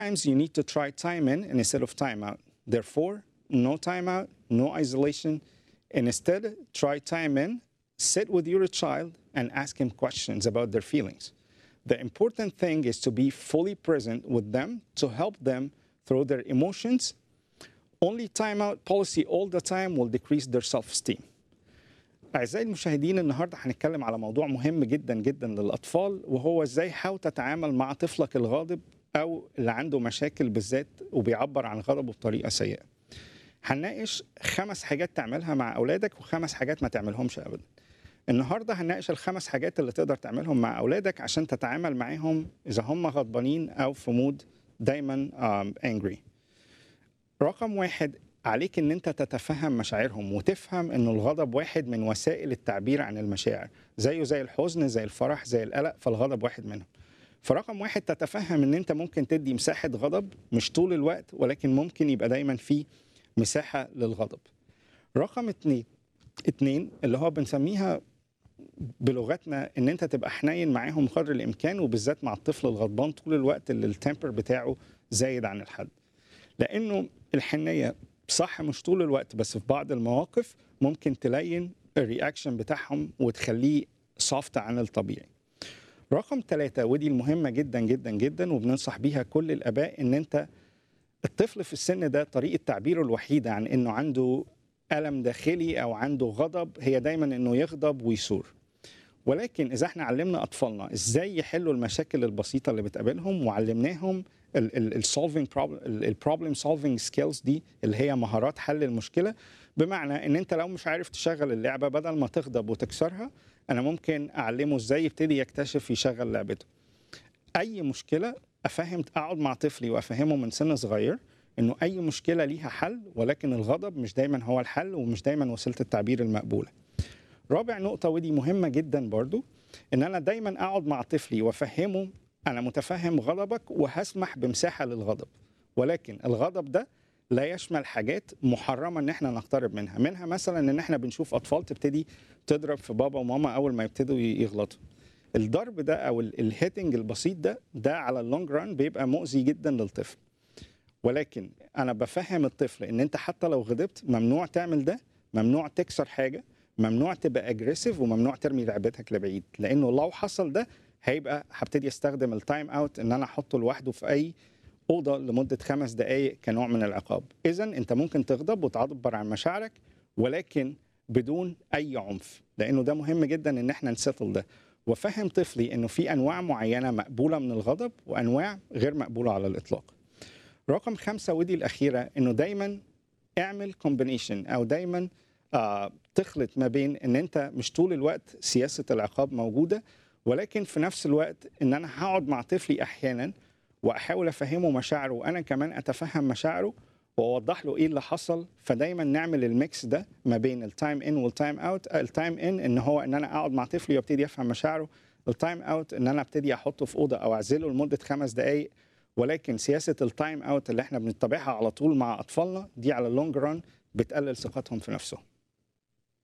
Sometimes you need to try time in instead of time out. Therefore, no time out, no isolation. And instead, try time in, sit with your child, and ask him questions about their feelings. The important thing is to be fully present with them to help them through their emotions. Only time out policy all the time will decrease their self esteem. أعزائي المشاهدين النهارده هنتكلم على موضوع مهم جدا جدا للأطفال وهو إزاي حاول تتعامل مع طفلك الغاضب أو اللي عنده مشاكل بالذات وبيعبر عن غضبه بطريقة سيئة. هنناقش خمس حاجات تعملها مع أولادك وخمس حاجات ما تعملهمش أبدا. النهارده هنناقش الخمس حاجات اللي تقدر تعملهم مع أولادك عشان تتعامل معاهم إذا هم غضبانين أو في مود دايما انجري. رقم واحد عليك ان انت تتفهم مشاعرهم وتفهم ان الغضب واحد من وسائل التعبير عن المشاعر زيه زي الحزن زي الفرح زي القلق فالغضب واحد منهم فرقم واحد تتفهم ان انت ممكن تدي مساحة غضب مش طول الوقت ولكن ممكن يبقى دايما في مساحة للغضب رقم اتنين اتنين اللي هو بنسميها بلغتنا ان انت تبقى حنين معاهم قدر الامكان وبالذات مع الطفل الغضبان طول الوقت اللي التمبر بتاعه زايد عن الحد لانه الحنيه صح مش طول الوقت بس في بعض المواقف ممكن تلين الرياكشن بتاعهم وتخليه سوفت عن الطبيعي رقم ثلاثة ودي المهمة جدا جدا جدا وبننصح بيها كل الآباء إن أنت الطفل في السن ده طريقة تعبيره الوحيدة عن إنه عنده ألم داخلي أو عنده غضب هي دايما إنه يغضب ويثور ولكن إذا احنا علمنا أطفالنا إزاي يحلوا المشاكل البسيطة اللي بتقابلهم وعلمناهم السولفنج البروبلم سولفنج سكيلز دي اللي هي مهارات حل المشكله بمعنى ان انت لو مش عارف تشغل اللعبه بدل ما تغضب وتكسرها انا ممكن اعلمه ازاي يبتدي يكتشف يشغل لعبته اي مشكله افهم اقعد مع طفلي وافهمه من سن صغير انه اي مشكله ليها حل ولكن الغضب مش دايما هو الحل ومش دايما وسيله التعبير المقبوله رابع نقطه ودي مهمه جدا برضو ان انا دايما اقعد مع طفلي وافهمه انا متفهم غضبك وهسمح بمساحه للغضب ولكن الغضب ده لا يشمل حاجات محرمه ان احنا نقترب منها منها مثلا ان احنا بنشوف اطفال تبتدي تضرب في بابا وماما اول ما يبتدوا يغلطوا الضرب ده او الهيتنج البسيط ده ده على اللونج ران بيبقى مؤذي جدا للطفل ولكن انا بفهم الطفل ان انت حتى لو غضبت ممنوع تعمل ده ممنوع تكسر حاجه ممنوع تبقى اجريسيف وممنوع ترمي لعبتك لبعيد لانه لو حصل ده هيبقى هبتدي استخدم التايم اوت ان انا احطه لوحده في اي اوضه لمده خمس دقائق كنوع من العقاب اذا انت ممكن تغضب وتعبر عن مشاعرك ولكن بدون اي عنف لانه ده مهم جدا ان احنا نسيتل ده وفهم طفلي انه في انواع معينه مقبوله من الغضب وانواع غير مقبوله على الاطلاق رقم خمسة ودي الأخيرة إنه دايما اعمل كومبينيشن أو دايما آه تخلط ما بين إن أنت مش طول الوقت سياسة العقاب موجودة ولكن في نفس الوقت ان انا هقعد مع طفلي احيانا واحاول افهمه مشاعره وانا كمان اتفهم مشاعره واوضح له ايه اللي حصل فدايما نعمل الميكس ده ما بين التايم ان والتايم اوت التايم ان ان هو ان انا اقعد مع طفلي وابتدي افهم مشاعره التايم اوت ان انا ابتدي احطه في اوضه او اعزله لمده خمس دقائق ولكن سياسه التايم اوت اللي احنا بنتبعها على طول مع اطفالنا دي على اللونج ران بتقلل ثقتهم في نفسهم